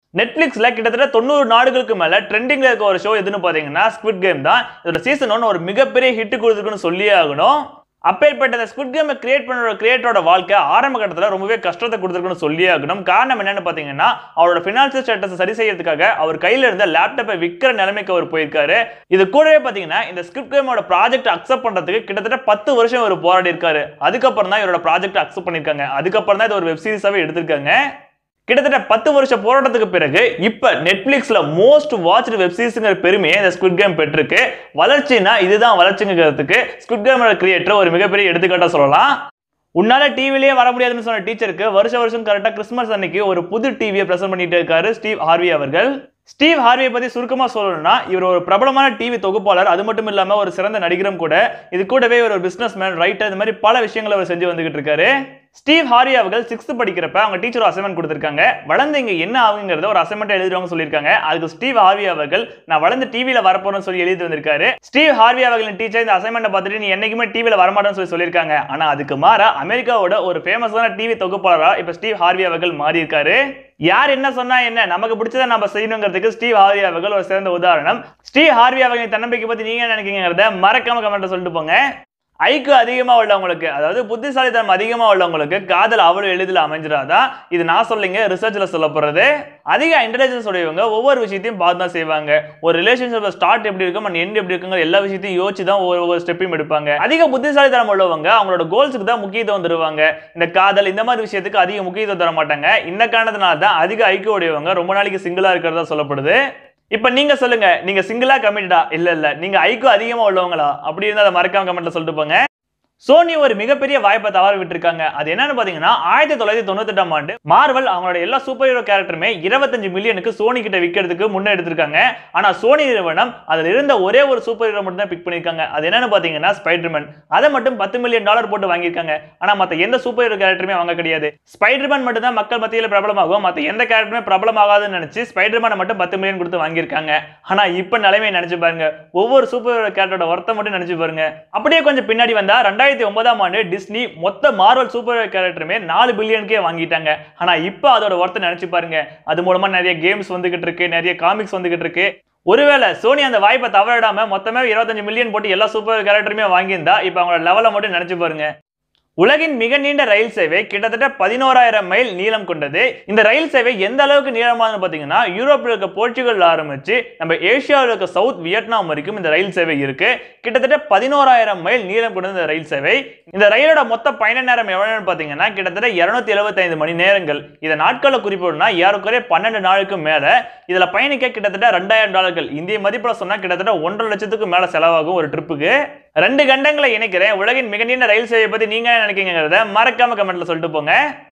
நெட்ஃபிளிக்ஸ்ல கிட்டத்தட்ட தொண்ணூறு நாடுகளுக்கு மேல ட்ரெண்டிங்ல இருக்க ஒரு ஷோ எதுன்னு பாத்தீங்கன்னா ஸ்குவிட் கேம் தான் இதோட சீசன் ஒன் ஒரு மிகப்பெரிய ஹிட் கொடுத்துருக்குன்னு சொல்லியே ஆகணும் அப்பேற்பட்ட இந்த ஸ்குவிட் கேமை கிரியேட் பண்ணுற கிரியேட்டரோட வாழ்க்கை ஆரம்ப கட்டத்தில் ரொம்பவே கஷ்டத்தை கொடுத்துருக்குன்னு சொல்லியே ஆகணும் காரணம் என்னன்னு பார்த்தீங்கன்னா அவரோட ஃபினான்ஷியல் ஸ்டேட்டஸ் சரி செய்யறதுக்காக அவர் கையில் இருந்த லேப்டாப்பை விற்கிற நிலைமைக்கு அவர் போயிருக்காரு இது கூடவே பார்த்தீங்கன்னா இந்த ஸ்கிரிப்ட் கேமோட ப்ராஜெக்ட் அக்செப்ட் பண்ணுறதுக்கு கிட்டத்தட்ட பத்து வருஷம் அவர் போராடி இருக்காரு அதுக்கப்புறம் தான் இவரோட ப்ராஜெக்ட் அக்செப்ட் பண்ணியிருக்காங்க அதுக்கப்புறம் தான் இது ஒரு வெப் சீரிஸாகவே எடுத்திருக்காங்க கிட்டத்தட்ட பத்து வருஷ போராட்டத்துக்கு பிறகு இப்ப நெட்ஃபிளிக்ஸ்ல மோஸ்ட் வாட்ச்டு வெப் சீரிஸ்ங்கிற பெருமையை இந்த ஸ்குவிட் கேம் பெற்றிருக்கு வளர்ச்சினா இதுதான் வளர்ச்சிங்கிறதுக்கு ஸ்குவிட் கேமோட கிரியேட்டர் ஒரு மிகப்பெரிய எடுத்துக்காட்டா சொல்லலாம் உன்னால டிவிலேயே வர முடியாதுன்னு சொன்ன டீச்சருக்கு வருஷ வருஷம் கரெக்டாக கிறிஸ்மஸ் அன்னைக்கு ஒரு புது டிவியை ப்ரெசென்ட் பண்ணிட்டு இருக்காரு ஸ்டீவ் ஹார்வி அவர்கள் ஸ்டீவ் ஹார்வியை பத்தி சுருக்கமா சொல்லணும்னா இவர் ஒரு பிரபலமான டிவி தொகுப்பாளர் அது மட்டும் இல்லாம ஒரு சிறந்த நடிகரும் கூட இது கூடவே இவர் ஒரு பிசினஸ் மேன் ரைட்டர் இந்த மாதிரி பல விஷயங்களை அவர் செஞ்சு வந்துகிட்டு இருக்காரு ஸ்டீவ் ஹாரி அவர்கள் சிக்ஸ்த் படிக்கிறப்ப அவங்க டீச்சர் அசைன்மெண்ட் கொடுத்துருக்காங்க வளர்ந்து இங்க என்ன ஆகுங்கிறத ஒரு அசைன்மெண்ட் எழுதுறவங்க சொல்லியிருக்காங்க அதுக்கு ஸ்டீவ் ஹார்வி அவர்கள் நான் வளர்ந்து டிவியில வரப்போறேன்னு சொல்லி எழுதி வந்திருக்காரு ஸ்டீவ் ஹார்வி அவர்களின் டீச்சர் இந்த அசைன்மெண்ட் பார்த்துட்டு நீ என்னைக்குமே டிவியில வரமாட்டேன்னு சொல்லி சொல்லியிருக்காங்க ஆனா அதுக்கு மாறா அமெரிக்காவோட ஒரு ஃபேமஸான டிவி தொகுப்பாளரா இப்ப ஸ்டீவ் ஹார்வி அவர்கள் மாறி இருக்காரு யார் என்ன சொன்னா என்ன நமக்கு பிடிச்சதை நம்ம செய்யணுங்கிறதுக்கு ஸ்டீவ் ஹார்வி அவர்கள் ஒரு சிறந்த உதாரணம் ஸ்டீவ் ஹார்வி அவர்களின் தன்னம்பிக்கை பத்தி நீங்க என்ன நினைக்கிறீங்கிறத மறக்காம கமெண்ட்ல சொல்லிட்டு போங்க ஐக்கு அதிகமா உள்ளவங்களுக்கு அதாவது புத்திசாலித்தனம் அதிகமா உள்ளவங்களுக்கு காதல் அவ்வளவு எளிதில் அமைஞ்சிடாதான் இது நான் சொல்லிங்க ரிசர்ச்ல சொல்லப்படுறது அதிக இன்டெலிஜென்ஸ் உடையவங்க ஒவ்வொரு விஷயத்தையும் பார்த்து தான் செய்வாங்க ஒரு ரிலேஷன்ஷிப் ஸ்டார்ட் எப்படி இருக்கும் அண்ட் எண்ட் எப்படி இருக்குங்க எல்லா விஷயத்தையும் யோசிச்சு தான் ஒவ்வொரு ஒவ்வொரு ஸ்டெப்பையும் எடுப்பாங்க அதிக புத்திசாலித்தனம் உள்ளவங்க அவங்களோட கோல்ஸுக்கு தான் முக்கியத்துவம் தருவாங்க இந்த காதல் இந்த மாதிரி விஷயத்துக்கு அதிக முக்கியத்துவம் தர மாட்டாங்க இந்த காரணத்தினால தான் அதிக ஐக்கிய உடையவங்க ரொம்ப நாளைக்கு சிங்கிளா இருக்கிறதா சொல்லப்படுது இப்போ நீங்க சொல்லுங்க நீங்க சிங்கிளா கமிட்டடா இல்ல இல்ல நீங்க ஐக்கு அதிகமா உள்ளவங்களா அப்படி இருந்தா அதை மறக்காம கமெண்ட்ல சொல்லிட்டு போங்க சோனி ஒரு மிகப்பெரிய வாய்ப்பை தவற விட்டுருக்காங்க அது என்னன்னு பாத்தீங்கன்னா ஆயிரத்தி தொள்ளாயிரத்தி தொண்ணூத்தெட்டாம் ஆண்டு மார்வல் அவங்களோட எல்லா சூப்பர் ஹீரோ கேரக்டருமே இருபத்தஞ்சு மில்லியனுக்கு சோனி கிட்ட விற்கிறதுக்கு முன்னே எடுத்திருக்காங்க ஆனா சோனி நிறுவனம் அதுல இருந்த ஒரே ஒரு சூப்பர் ஹீரோ மட்டும் தான் பிக் பண்ணிருக்காங்க அது என்னன்னு பாத்தீங்கன்னா ஸ்பைடர்மேன் அதை மட்டும் பத்து மில்லியன் டாலர் போட்டு வாங்கியிருக்காங்க ஆனா மத்த எந்த சூப்பர் ஹீரோ கேரக்டருமே வாங்க கிடையாது ஸ்பைடர்மேன் மட்டும் தான் மக்கள் மத்தியில் பிரபலமாகும் மத்த எந்த கேரக்டருமே பிரபலமாகாதுன்னு நினைச்சு ஸ்பைடர்மேனை மட்டும் பத்து மில்லியன் கொடுத்து வாங்கியிருக்காங்க ஆனா இப்ப நிலைமையை நினைச்சு பாருங்க ஒவ்வொரு சூப்பர் ஹீரோ கேரக்டரோட ஒர்த்தை மட்டும் நினைச்சு பாருங்க அப்படியே கொஞ்சம் பின்னாடி வந்தா ரெண்டாயிரத்தி ஒன்பதாம் ஆண்டு டிஸ்னி மொத்த மார்வல் சூப்பர் ஹீரோ கேரக்டருமே நாலு பில்லியனுக்கே வாங்கிட்டாங்க ஆனா இப்போ அதோட ஒர்த்தை நினைச்சு பாருங்க அது மூலமா நிறைய கேம்ஸ் வந்துகிட்டு இருக்கு நிறைய காமிக்ஸ் வந்துகிட்டு இருக்கு ஒருவேளை சோனி அந்த வாய்ப்பை தவறிடாம மொத்தமே இருபத்தஞ்சு மில்லியன் போட்டு எல்லா சூப்பர் கேரக்டருமே வாங்கியிருந்தா இப்போ அவங்களோட லெவலை மட்டும் நினைச்சு பாருங்க உலகின் மிக நீண்ட ரயில் சேவை கிட்டத்தட்ட பதினோராயிரம் மைல் நீளம் கொண்டது இந்த ரயில் சேவை எந்த அளவுக்கு நீளமானது பார்த்தீங்கன்னா யூரோப்பில் இருக்க போர்ச்சுகல் ஆரம்பிச்சு நம்ம ஏசியாவில் இருக்க சவுத் வியட்நாம் வரைக்கும் இந்த ரயில் சேவை இருக்கு கிட்டத்தட்ட பதினோராயிரம் மைல் நீளம் கொண்டது இந்த ரயில் சேவை இந்த ரயிலோட மொத்த பயண நேரம் எவ்வளவுன்னு பார்த்தீங்கன்னா கிட்டத்தட்ட இருநூத்தி எழுபத்தைந்து மணி நேரங்கள் இதை நாட்களை குறிப்பிடணும்னா ஏறக்குறைய பன்னெண்டு நாளுக்கு மேல இதுல பயணிக்க கிட்டத்தட்ட ரெண்டாயிரம் டாலர்கள் இந்திய மதிப்புல சொன்னா கிட்டத்தட்ட ஒன்றரை லட்சத்துக்கு மேல செலவாகும் ஒரு ட்ரிப்புக்கு ரெண்டு கண்டங்களை இணைக்கிறேன் உலகின் மிக நீண்ட ரயில் சேவை பத்தி நீங்க என்ன நினைக்கிறீங்கிறத மறக்காம கமெண்ட்ல சொல்லிட்டு போங்க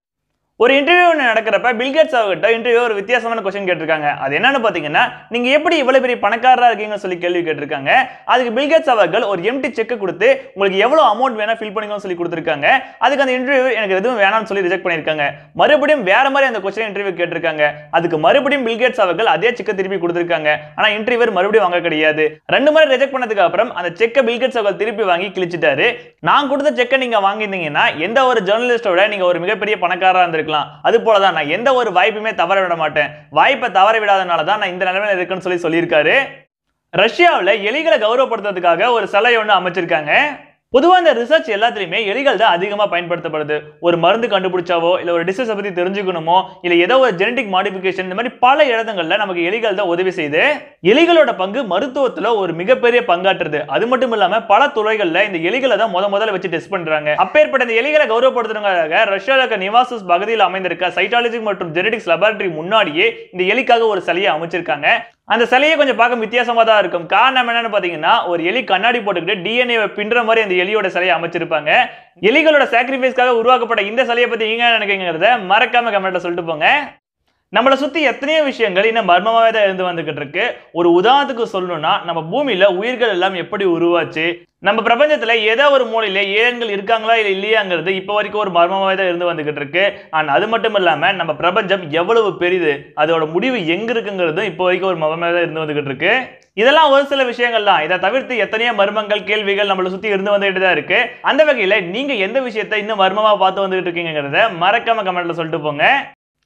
ஒரு இன்டர்வியூ நடக்கிறப்ப பில்கேட்ஸ் அவர்கிட்ட இன்டர்வியூ ஒரு வித்தியாசமான கொஸ்டின் கேட்டிருக்காங்க அது என்னன்னு பார்த்தீங்கன்னா நீங்க எப்படி இவ்வளவு பெரிய பணக்காரரா இருக்கீங்கன்னு சொல்லி கேள்வி கேட்டிருக்காங்க அதுக்கு பில்கேட்ஸ் அவர்கள் ஒரு எம்டி செக் கொடுத்து உங்களுக்கு எவ்வளவு அமௌண்ட் வேணா ஃபில் பண்ணிக்கணும்னு சொல்லி கொடுத்துருக்காங்க அதுக்கு அந்த இன்டர்வியூ எனக்கு எதுவும் வேணாம்னு சொல்லி ரிஜெக்ட் பண்ணியிருக்காங்க மறுபடியும் வேற மாதிரி அந்த கொஸ்டின் இன்டர்வியூ கேட்டிருக்காங்க அதுக்கு மறுபடியும் பில்கேட்ஸ் அவர்கள் அதே செக்கை திருப்பி கொடுத்துருக்காங்க ஆனா இன்டர்வியூ மறுபடியும் வாங்க கிடையாது ரெண்டு முறை ரிஜெக்ட் பண்ணதுக்கு அப்புறம் அந்த செக்கை பில்கேட்ஸ் அவர்கள் திருப்பி வாங்கி கிழிச்சிட்டாரு நான் கொடுத்த செக்கை நீங்க வாங்கியிருந்தீங்கன்னா எந்த ஒரு ஜேர்னலிஸ்டோட நீங்க ஒரு மிகப்பெரிய பணக்காரா இருந்திருக்கலாம் அது போல தான் நான் எந்த ஒரு வாய்ப்புமே தவற விட மாட்டேன் வாய்ப்பை தவற விடாதனால தான் நான் இந்த நிலைமையில இருக்குன்னு சொல்லி சொல்லியிருக்காரு ரஷ்யாவில் எலிகளை கௌரவப்படுத்துறதுக்காக ஒரு சிலை ஒன்று அமைச்சிருக்காங்க பொதுவாக இந்த ரிசர்ச் எல்லாத்துலேயுமே எலிகள் தான் அதிகமாக பயன்படுத்தப்படுது ஒரு மருந்து கண்டுபிடிச்சாவோ இல்லை ஒரு டிசீஸை பற்றி தெரிஞ்சுக்கணுமோ இல்லை ஏதோ ஒரு ஜெனடிக் மாடிஃபிகேஷன் இந்த மாதிரி பல இடங்களில் நமக்கு எலிகள் தான் உதவி செய்யுது எலிகளோட பங்கு மருத்துவத்தில் ஒரு மிகப்பெரிய பங்காற்றுது அது மட்டும் இல்லாமல் பல துறைகளில் இந்த எலிகளை தான் முத முதல்ல வச்சு டெஸ்ட் பண்ணுறாங்க அப்பேற்பட்ட இந்த எலிகளை கௌரவப்படுத்துறதுக்காக ரஷ்யாவில் இருக்க நிவாசஸ் பகுதியில் அமைந்திருக்க சைட்டாலஜி மற்றும் ஜெனடிக்ஸ் லெபார்டரி முன்னாடியே இந்த எலிக்காக ஒரு சிலையை அமைச்சிருக்காங்க அந்த சிலையை கொஞ்சம் பார்க்க வித்தியாசமா தான் இருக்கும் காரணம் என்னன்னு பாத்தீங்கன்னா ஒரு எலி கண்ணாடி போட்டுக்கிட்டு டிஎன்ஏ பின்ற மாதிரி அந்த எலியோட சிலையை அமைச்சிருப்பாங்க எலிகளோட சாக்ரிஃபைஸ்க்காக உருவாக்கப்பட்ட இந்த சிலையை பத்தி நீங்க என்ன நினைக்கிறீங்கிறத மறக்காம கமெண்ட்ல சொல்லிட்டு போங்க நம்மளை சுத்தி எத்தனையோ விஷயங்கள் இன்னும் மர்மமாவே தான் இருந்து வந்துகிட்டு இருக்கு ஒரு உதாரணத்துக்கு சொல்லணும்னா நம்ம பூமியில உயிர்கள் எல்லாம் எப்படி உருவாச்சு நம்ம பிரபஞ்சத்துல ஏதோ ஒரு மூலையில ஏழன்கள் இருக்காங்களா இல்லை இல்லையாங்கிறது இப்போ வரைக்கும் ஒரு மர்மமாவே தான் இருந்து வந்துகிட்டு இருக்கு அண்ட் அது மட்டும் இல்லாம நம்ம பிரபஞ்சம் எவ்வளவு பெரிது அதோட முடிவு எங்க இருக்குங்கிறதும் இப்போ வரைக்கும் ஒரு மர்மமாவே தான் இருந்து வந்துகிட்டு இருக்கு இதெல்லாம் ஒரு சில விஷயங்கள் தான் இதை தவிர்த்து எத்தனையோ மர்மங்கள் கேள்விகள் நம்மளை சுத்தி இருந்து வந்துகிட்டு தான் இருக்கு அந்த வகையில நீங்க எந்த விஷயத்தை இன்னும் மர்மமா பார்த்து வந்துகிட்டு இருக்கீங்கிறத மறக்காம கமெண்ட்ல சொல்லிட்டு போங்க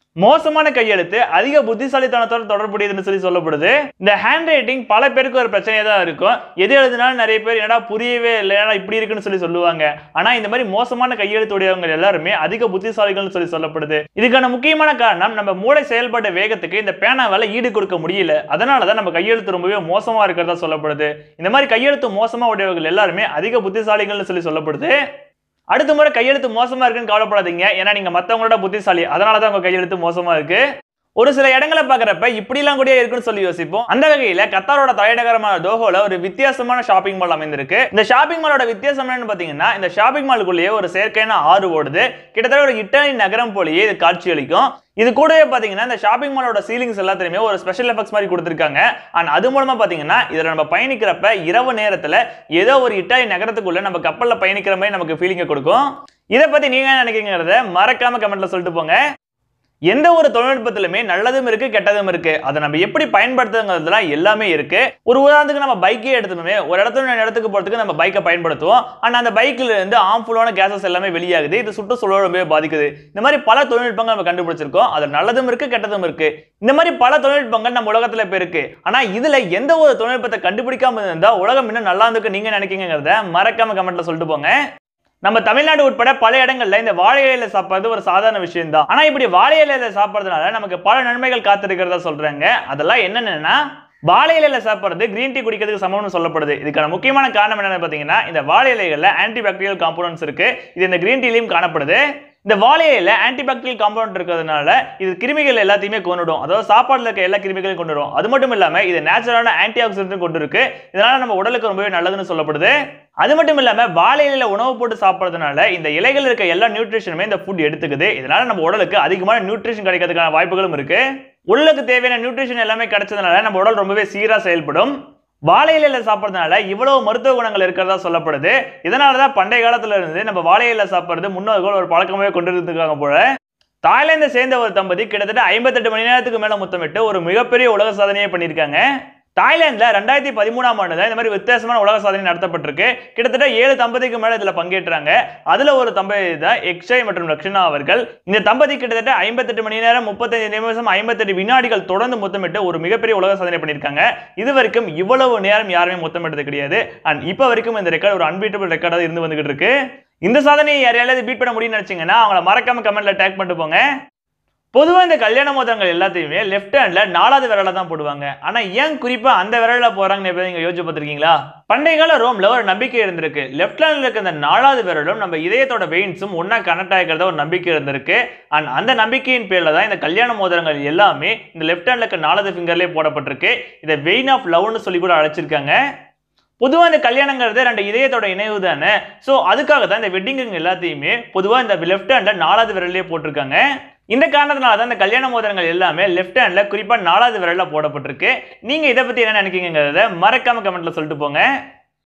மோசமான கையெழுத்து அதிக புத்திசாலித்தனத்தோட தொடர்புடையதுன்னு சொல்லி சொல்லப்படுது இந்த ஹேண்ட் ரைட்டிங் பல பேருக்கு ஒரு பிரச்சனையா தான் இருக்கும் எது எழுதினாலும் நிறைய பேர் என்னடா புரியவே இல்லை ஏன்னா இப்படி இருக்குன்னு சொல்லி சொல்லுவாங்க ஆனா இந்த மாதிரி மோசமான கையெழுத்து உடையவங்க எல்லாருமே அதிக புத்திசாலிகள்னு சொல்லி சொல்லப்படுது இதுக்கான முக்கியமான காரணம் நம்ம மூளை செயல்பட்ட வேகத்துக்கு இந்த பேனாவால ஈடு கொடுக்க முடியல அதனால தான் நம்ம கையெழுத்து ரொம்பவே மோசமா இருக்கிறதா சொல்லப்படுது இந்த மாதிரி கையெழுத்து மோசமா உடையவர்கள் எல்லாருமே அதிக புத்திசாலிகள்னு சொல்லி சொல்லப்படுது அடுத்த முறை கையெழுத்து மோசமா இருக்குன்னு கவலைப்படாதீங்க ஏன்னா நீங்க மத்தவங்களோட புத்திசாலி அதனால தான் உங்க கையெழுத்து மோசமா இருக்கு ஒரு சில இடங்களை பார்க்குறப்ப இப்படிலாம் கூட இருக்குன்னு சொல்லி யோசிப்போம் அந்த வகையில கத்தாரோட தலைநகரமான தோஹோல ஒரு வித்தியாசமான ஷாப்பிங் மால் அமைந்திருக்கு இந்த ஷாப்பிங் மாலோட வித்தியாசம் என்னன்னு பாத்தீங்கன்னா இந்த ஷாப்பிங் மாலுக்குள்ளேயே ஒரு செயற்கையான ஆறு ஓடுது கிட்டத்தட்ட ஒரு இட்டாலி நகரம் போலயே இது காட்சியளிக்கும் இது கூடவே பாத்தீங்கன்னா இந்த ஷாப்பிங் மாலோட சீலிங்ஸ் எல்லாத்துலயுமே ஒரு ஸ்பெஷல் எஃபெக்ட்ஸ் மாதிரி கொடுத்துருக்காங்க அண்ட் அது மூலமா பாத்தீங்கன்னா இதுல நம்ம பயணிக்கிறப்ப இரவு நேரத்துல ஏதோ ஒரு இட்டாலி நகரத்துக்குள்ள நம்ம கப்பல்ல பயணிக்கிற மாதிரி நமக்கு ஃபீலிங்கை கொடுக்கும் இதை பத்தி நீங்க என்ன நினைக்கிறீங்கிறத மறக்காம கமெண்ட்ல சொல்லிட்டு போங்க எந்த ஒரு தொழில்நுட்பத்திலுமே நல்லதும் இருக்கு கெட்டதும் இருக்கு அதை நம்ம எப்படி பயன்படுத்துங்கிறதுலாம் எல்லாமே இருக்கு ஒரு உதாரணத்துக்கு நம்ம பைக்கே எடுத்துமே ஒரு இடத்துல இன்னொரு இடத்துக்கு போறதுக்கு நம்ம பைக்கை பயன்படுத்துவோம் ஆனால் அந்த பைக்கில் இருந்து ஆம்ஃபுல்லான கேசஸ் எல்லாமே வெளியாகுது இது சுற்றுச்சூழல் ரொம்பவே பாதிக்குது இந்த மாதிரி பல தொழில்நுட்பங்கள் நம்ம கண்டுபிடிச்சிருக்கோம் அது நல்லதும் இருக்கு கெட்டதும் இருக்கு இந்த மாதிரி பல தொழில்நுட்பங்கள் நம்ம உலகத்துல இப்ப இருக்கு ஆனா இதுல எந்த ஒரு தொழில்நுட்பத்தை கண்டுபிடிக்காம இருந்தா உலகம் இன்னும் நல்லா இருந்துக்கு நீங்க நினைக்கிறீங்கிறத மறக்காம கமெண்ட்ல சொல்லிட்டு போங்க நம்ம தமிழ்நாடு உட்பட பல இடங்கள்ல இந்த வாழை இலையில சாப்பிடுறது ஒரு சாதாரண விஷயம் தான் ஆனா இப்படி வாழை இலையில சாப்பிடுறதுனால நமக்கு பல நன்மைகள் காத்திருக்கிறதா சொல்றாங்க அதெல்லாம் என்னென்னா வாழை இலையில சாப்பிடுறது கிரீன் டீ குடிக்கிறதுக்கு சமம்னு சொல்லப்படுது இதுக்கான முக்கியமான காரணம் என்னன்னு பார்த்தீங்கன்னா இந்த வாழை இலைகள்ல ஆன்டி பாக்டீரியல் காம்பனன்ட்ஸ் இருக்கு இது இந்த கிரீன் டீலையும் காணப்படுது இந்த வாழை இலையில ஆன்டி பாக்டீரியல் காம்பவுண்ட் இருக்கிறதுனால இது கிருமிகள் எல்லாத்தையுமே கொண்டுடும் அதாவது சாப்பாடுல இருக்க எல்லா கிருமிகளையும் கொண்டுடும் அது மட்டும் இல்லாம இது நேச்சுரலான ஆன்டி ஆக்சிடென்ட்டும் கொண்டு இருக்கு இதனால நம்ம உடலுக்கு ரொம்பவே நல்லதுன்னு சொல்லப்படுது அது மட்டும் இல்லாம வாழை இலையில உணவு போட்டு சாப்பிட்றதுனால இந்த இலைகள் இருக்க எல்லா நியூட்ரிஷனுமே இந்த ஃபுட் எடுத்துக்குது இதனால நம்ம உடலுக்கு அதிகமான நியூட்ரிஷன் கிடைக்கிறதுக்கான வாய்ப்புகளும் இருக்கு உடலுக்கு தேவையான நியூட்ரிஷன் எல்லாமே கிடைச்சதுனால நம்ம உடல் ரொம்பவே சீரா செயல்படும் வாழை இலையில சாப்பிட்றதுனால இவ்வளவு மருத்துவ குணங்கள் இருக்கிறதா சொல்லப்படுது இதனால தான் பண்டைய காலத்துல இருந்து நம்ம வாழை இலையில சாப்பிட்றது முன்னோர்கள் ஒரு பழக்கமாவே கொண்டு இருந்திருக்காங்க போல தாய்லாந்தை சேர்ந்த ஒரு தம்பதி கிட்டத்தட்ட ஐம்பத்தெட்டு மணி நேரத்துக்கு மேல முத்தமிட்டு ஒரு மிகப்பெரிய உலக சாதனையை பண்ணியிருக்காங்க தாய்லாந்துல ரெண்டாயிரத்தி பதிமூணாம் ஆண்டு தான் இந்த மாதிரி வித்தியாசமான உலக சாதனை நடத்தப்பட்டிருக்கு கிட்டத்தட்ட ஏழு தம்பதிக்கு மேல இதுல பங்கேற்றாங்க அதுல ஒரு தம்பதி தான் எக்ஷய் மற்றும் லக்ஷனா அவர்கள் இந்த தம்பதி கிட்டத்தட்ட ஐம்பத்தெட்டு மணி நேரம் முப்பத்தஞ்சு நிமிஷம் ஐம்பத்தெட்டு வினாடிகள் தொடர்ந்து முத்தமிட்டு ஒரு மிகப்பெரிய உலக சாதனை பண்ணியிருக்காங்க இது வரைக்கும் இவ்வளவு நேரம் யாருமே முத்தமிட்டது கிடையாது அண்ட் இப்போ வரைக்கும் இந்த ரெக்கார்டு ஒரு அன்பீட்டபிள் ரெக்கார்டாக இருந்து வந்துகிட்டு இருக்கு இந்த சாதனையை யாரையாவது பீட் பண்ண முடியும்னு நினைச்சீங்கன்னா அவங்கள மறக்காம கமெண்ட்ல டேக் பண்ணிட்டு போங்க பொதுவாக இந்த கல்யாண மோதிரங்கள் எல்லாத்தையுமே லெஃப்ட் ஹேண்ட்ல நாலாவது விரல தான் போடுவாங்க ஆனா ஏன் குறிப்பா அந்த விரல போறாங்கன்னு எப்போ நீங்க யோசிச்சு பார்த்திருக்கீங்களா பண்டைய கால ரோம்ல ஒரு நம்பிக்கை இருந்திருக்கு லெஃப்ட் ஹேண்ட்ல இருக்க இந்த நாலாவது விரலும் நம்ம இதயத்தோட வெயின்ஸும் ஒன்னா கனெக்ட் ஆகிக்கிறத ஒரு நம்பிக்கை இருந்திருக்கு அண்ட் அந்த நம்பிக்கையின் பேர்ல தான் இந்த கல்யாண மோதிரங்கள் எல்லாமே இந்த லெஃப்ட் ஹேண்ட்ல இருக்க நாலாவது ஃபிங்கர்லேயே போடப்பட்டிருக்கு இதை வெயின் ஆஃப் லவ்னு சொல்லி கூட அழைச்சிருக்காங்க பொதுவாக இந்த கல்யாணங்கிறது ரெண்டு இதயத்தோட இணைவு தானே ஸோ அதுக்காக தான் இந்த வெட்டிங் எல்லாத்தையுமே பொதுவாக இந்த லெஃப்ட் ஹேண்டில் நாலாவது விரல்லே போட்டிருக்காங்க இந்த காரணத்தினால தான் இந்த கல்யாண மோதிரங்கள் எல்லாமே லெஃப்ட் ஹேண்டில் குறிப்பாக நாலாவது விரலில் போடப்பட்டிருக்கு நீங்கள் இதை பற்றி என்ன நினைக்கிறீங்கிறத மறக்காம கமெண்ட்ல சொல்லிட்டு போங்க